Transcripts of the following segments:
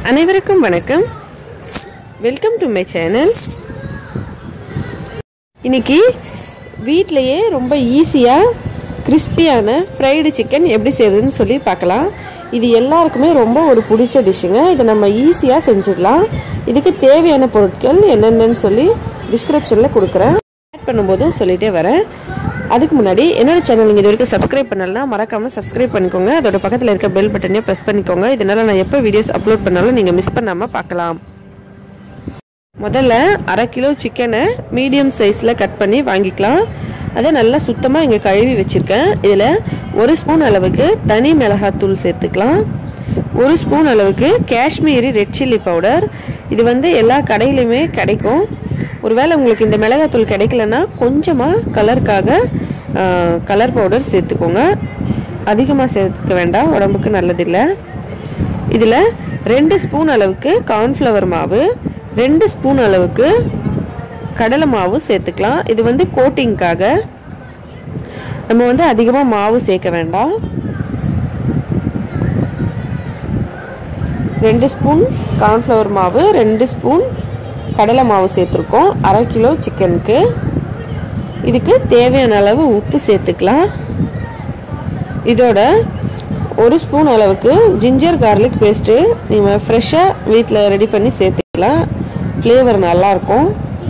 அனைவருக்கும் வணக்கம் welcome to my channel இன்னைக்கு வீட்டிலையே ரொம்ப ஈஸியாக கிறிஸ்பியான ஃப்ரைடு சிக்கன் எப்படி செய்யறதுன்னு சொல்லி பார்க்கலாம் இது எல்லாருக்குமே ரொம்ப ஒரு பிடிச்ச டிஷ்ஷுங்க இதை நம்ம ஈஸியாக செஞ்சிடலாம் இதுக்கு தேவையான பொருட்கள் என்னென்னு சொல்லி டிஸ்கிரிப்ஷனில் கொடுக்குறேன் ஆட் பண்ணும்போதும் சொல்லிகிட்டே வரேன் அதுக்கு முன்னாடி என்னோட சேனல் நீங்கள் இது வரைக்கும் சப்ஸ்கிரைப் பண்ணலன்னா மறக்காமல் சப்ஸ்கிரைப் பண்ணிக்கோங்க அதோட பக்கத்தில் இருக்க பெல் பட்டனையும் ப்ரெஸ் பண்ணிக்கோங்க இதனால் நான் எப்போ வீடியோஸ் அப்லோட் பண்ணாலும் நீங்கள் மிஸ் பண்ணாமல் பார்க்கலாம் முதல்ல அரை கிலோ சிக்கனை மீடியம் சைஸில் கட் பண்ணி வாங்கிக்கலாம் அதை நல்லா சுத்தமாக இங்கே கழுவி வச்சுருக்கேன் இதில் ஒரு ஸ்பூன் அளவுக்கு தனி மிளகாத்தூள் சேர்த்துக்கலாம் ஒரு ஸ்பூன் அளவுக்கு காஷ்மீரி ரெட் சில்லி பவுடர் இது வந்து எல்லா கடையிலையுமே கிடைக்கும் ஒருவேளை உங்களுக்கு இந்த மிளகாத்தூள் கிடைக்கலன்னா கொஞ்சமாக கலருக்காக கலர் பவுடர் சேர்த்துக்கோங்க அதிகமாக சேர்த்துக்க வேண்டாம் உடம்புக்கு நல்லதில்லை இதில் ரெண்டு ஸ்பூன் அளவுக்கு கார்ன்ஃப்ளவர் மாவு ரெண்டு ஸ்பூன் அளவுக்கு கடலை மாவு சேர்த்துக்கலாம் இது வந்து கோட்டிங்க்காக நம்ம வந்து அதிகமாக மாவு சேர்க்க வேண்டாம் ரெண்டு ஸ்பூன் கார்ன்ஃப்ளவர் மாவு ரெண்டு ஸ்பூன் கடலை மாவு சேர்த்துருக்கோம் அரை கிலோ சிக்கனுக்கு இதுக்கு தேவையான அளவு உப்பு சேர்த்துக்கலாம் இதோட ஒரு ஸ்பூன் அளவுக்கு ஜிஞ்சர் கார்லிக் பேஸ்ட்டு நீங்கள் ஃப்ரெஷ்ஷாக வீட்டில் ரெடி பண்ணி சேர்த்துக்கலாம் ஃப்ளேவர் நல்லாயிருக்கும்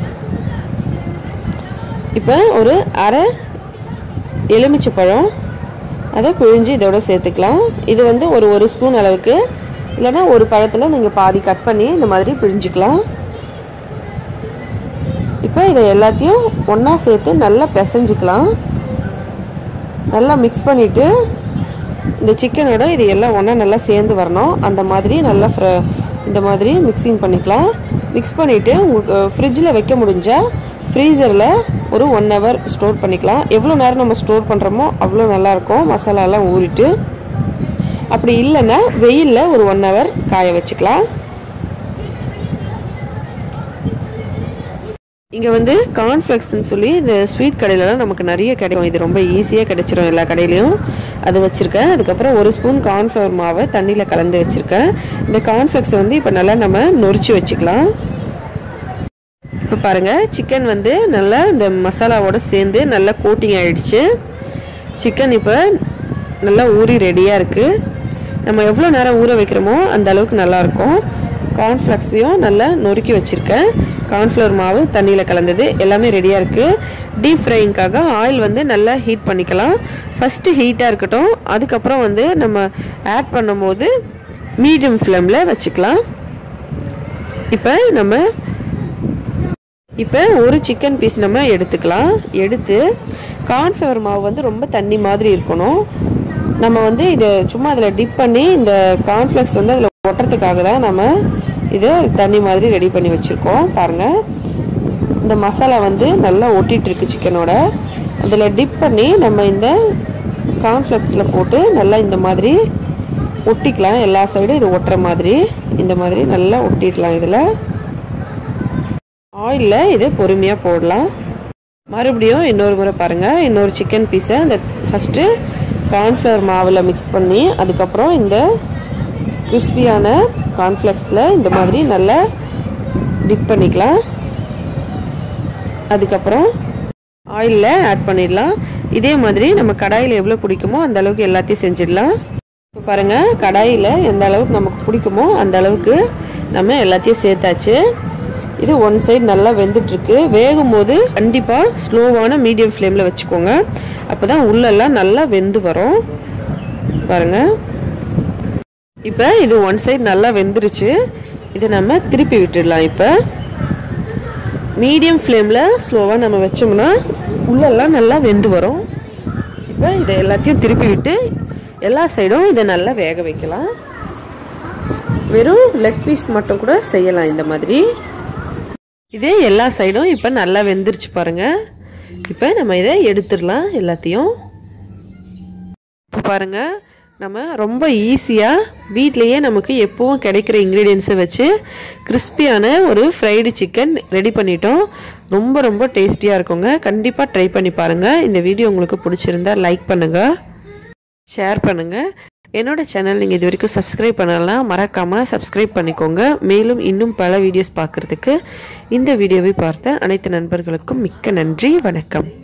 இப்போ ஒரு அரை எலுமிச்சை பழம் அதை பிழிஞ்சு இதோட சேர்த்துக்கலாம் இது வந்து ஒரு ஒரு ஸ்பூன் அளவுக்கு இல்லைன்னா ஒரு பழத்தில் நீங்கள் பாதி கட் பண்ணி இந்த மாதிரி பிழிஞ்சிக்கலாம் இப்போ இதை எல்லாத்தையும் ஒன்றா சேர்த்து நல்லா பிசைஞ்சிக்கலாம் நல்லா மிக்ஸ் பண்ணிவிட்டு இந்த சிக்கனோட இது எல்லாம் ஒன்றா நல்லா சேர்ந்து வரணும் அந்த மாதிரி நல்லா ஃப்ர இந்த மாதிரி மிக்சிங் பண்ணிக்கலாம் மிக்ஸ் பண்ணிவிட்டு உங்களுக்கு ஃப்ரிட்ஜில் வைக்க முடிஞ்சால் ஃப்ரீசரில் ஒரு ஒன் ஹவர் ஸ்டோர் பண்ணிக்கலாம் எவ்வளோ நேரம் நம்ம ஸ்டோர் பண்ணுறோமோ அவ்வளோ நல்லாயிருக்கும் மசாலாலாம் ஊறிட்டு அப்படி இல்லைன்னா வெயிலில் ஒரு ஒன் ஹவர் காய வச்சுக்கலாம் இங்கே வந்து கார்ன்ஃப்ளெக்ஸ்னு சொல்லி இந்த ஸ்வீட் கடையிலலாம் நமக்கு நிறைய கிடைக்கும் இது ரொம்ப ஈஸியாக கிடைச்சிரும் எல்லா கடையிலையும் அது வச்சுருக்கேன் அதுக்கப்புறம் ஒரு ஸ்பூன் கார்ன்ஃப்ளவர் மாவை தண்ணியில் கலந்து வச்சுருக்கேன் இந்த கார்ன்ஃப்ளெக்ஸ் வந்து இப்போ நல்லா நம்ம நொறிச்சு வச்சுக்கலாம் இப்போ பாருங்கள் சிக்கன் வந்து நல்லா இந்த மசாலாவோட சேர்ந்து நல்லா கோட்டிங் ஆகிடுச்சு சிக்கன் இப்போ நல்லா ஊறி ரெடியாக இருக்குது நம்ம எவ்வளோ நேரம் ஊற வைக்கிறோமோ அந்த அளவுக்கு நல்லாயிருக்கும் கார்ன்ஃப்ளெக்ஸையும் நல்லா நொறுக்கி வச்சுருக்கேன் கார்ன்ஃப்ளவர் மாவு தண்ணியில் கலந்தது எல்லாமே ரெடியாக இருக்குது டீப் ஃப்ரைங்க்காக ஆயில் வந்து நல்லா ஹீட் பண்ணிக்கலாம் ஃபஸ்ட்டு ஹீட்டாக இருக்கட்டும் அதுக்கப்புறம் வந்து நம்ம ஆட் பண்ணும்போது மீடியம் ஃப்ளேமில் வச்சுக்கலாம் இப்போ நம்ம இப்போ ஒரு சிக்கன் பீஸ் நம்ம எடுத்துக்கலாம் எடுத்து கார்ன்ஃப்ளவர் மாவு வந்து ரொம்ப தண்ணி மாதிரி இருக்கணும் நம்ம வந்து இதை சும்மா அதில் டிப் பண்ணி இந்த கார்ன்ஃப்ளெக்ஸ் வந்து அதில் ஒட்டுறதுக்காக தான் நம்ம இதை தண்ணி மாதிரி ரெடி பண்ணி வச்சுருக்கோம் பாருங்கள் இந்த மசாலா வந்து நல்லா ஒட்டிகிட்ருக்கு சிக்கனோட அதில் டிப் பண்ணி நம்ம இந்த கார்ன்ஃப்ளெக்ஸில் போட்டு நல்லா இந்த மாதிரி ஒட்டிக்கலாம் எல்லா சைடும் இது ஒட்டுற மாதிரி இந்த மாதிரி நல்லா ஒட்டிடலாம் இதில் ஆயிலில் இது பொறுமையாக போடலாம் மறுபடியும் இன்னொரு முறை பாருங்கள் இன்னொரு சிக்கன் பீஸை அந்த ஃபஸ்ட்டு கார்ன்ஃப்ளவர் மாவில் மிக்ஸ் பண்ணி அதுக்கப்புறம் இந்த கிறிஸ்பியான கார்ன்ஃப்ளெக்ஸில் இந்த மாதிரி நல்லா டிப் பண்ணிக்கலாம் அதுக்கப்புறம் ஆயிலில் ஆட் பண்ணிடலாம் இதே மாதிரி நம்ம கடாயில் எவ்வளோ பிடிக்குமோ அந்த அளவுக்கு எல்லாத்தையும் செஞ்சிடலாம் இப்போ பாருங்கள் கடாயில் எந்த அளவுக்கு நமக்கு பிடிக்குமோ அந்த அளவுக்கு நம்ம எல்லாத்தையும் சேர்த்தாச்சு இது ஒன் சைடு நல்லா வெந்துட்டுருக்கு வேகும் போது கண்டிப்பாக ஸ்லோவான மீடியம் ஃப்ளேமில் வச்சுக்கோங்க அப்போ தான் உள்ளெல்லாம் நல்லா வெந்து வரும் பாருங்கள் இப்போ இது ஒன் சைடு நல்லா வெந்துருச்சு இதை நம்ம திருப்பி விட்டுடலாம் இப்போ மீடியம் ஃப்ளேமில் ஸ்லோவாக நம்ம வச்சோம்னா உள்ளெல்லாம் நல்லா வெந்து வரும் இப்போ இதை எல்லாத்தையும் திருப்பி விட்டு எல்லா சைடும் இதை நல்லா வேக வைக்கலாம் வெறும் லெக் பீஸ் மட்டும் கூட செய்யலாம் இந்த மாதிரி இது எல்லா சைடும் இப்போ நல்லா வெந்துருச்சு பாருங்கள் இப்போ நம்ம இதை எடுத்துடலாம் எல்லாத்தையும் இப்போ பாருங்கள் நம்ம ரொம்ப ஈஸியாக வீட்லேயே நமக்கு எப்போவும் கிடைக்கிற இன்க்ரீடியன்ஸை வச்சு கிறிஸ்பியான ஒரு ஃப்ரைடு சிக்கன் ரெடி பண்ணிட்டோம் ரொம்ப ரொம்ப டேஸ்டியாக இருக்குங்க கண்டிப்பாக ட்ரை பண்ணி பாருங்கள் இந்த வீடியோ உங்களுக்கு பிடிச்சிருந்தா லைக் பண்ணுங்கள் ஷேர் பண்ணுங்கள் என்னோட சேனல் நீங்கள் இது வரைக்கும் சப்ஸ்கிரைப் பண்ணலாம் மறக்காமல் சப்ஸ்கிரைப் பண்ணிக்கோங்க மேலும் இன்னும் பல வீடியோஸ் பார்க்குறதுக்கு இந்த வீடியோவை பார்த்த அனைத்து நண்பர்களுக்கும் மிக்க நன்றி வணக்கம்